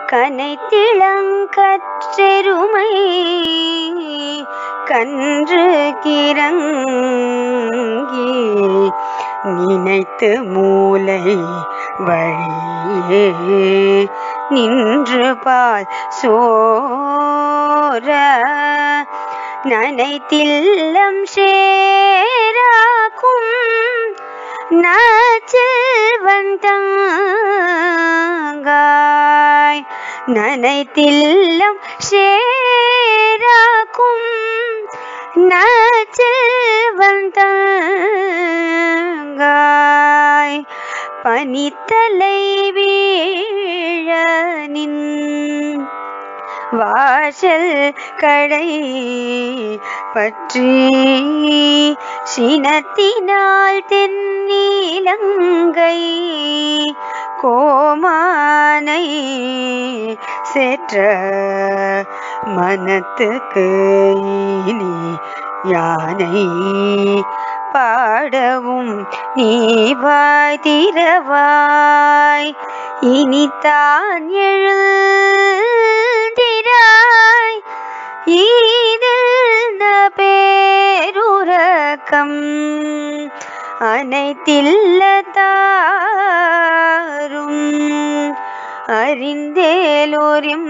கனைத்திளங்கற்றெருமை கன்று கிறங்கி நினைத்து மூலை வழியே நின்று பால் சோர நனைத்தில்லம் சேராக்கும் நச்சல்வந்தாங்காய் நனைத்தில்லம் சேராக்கும் நச்சல்வந்தாங்காய் பனித்தலை வீழ நின் வாசல் கடை பற்றி சினத்தினால் தென்னிலங்கை கோமானை சேற்ற மனத்துக்கு இனி யானை பாடவும் நீ வாய் திறவாய் இனித்தான் எழுந்திராய் ஈதில் பேருறக்கம் அனைத்தில்லதாரும் அறிந்தேலோரிம்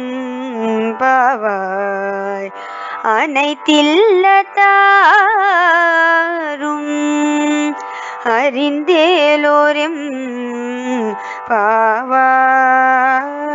பாவாய் அனைத்தில்லதாரும் அறிந்தேலோரிம் பாவாய்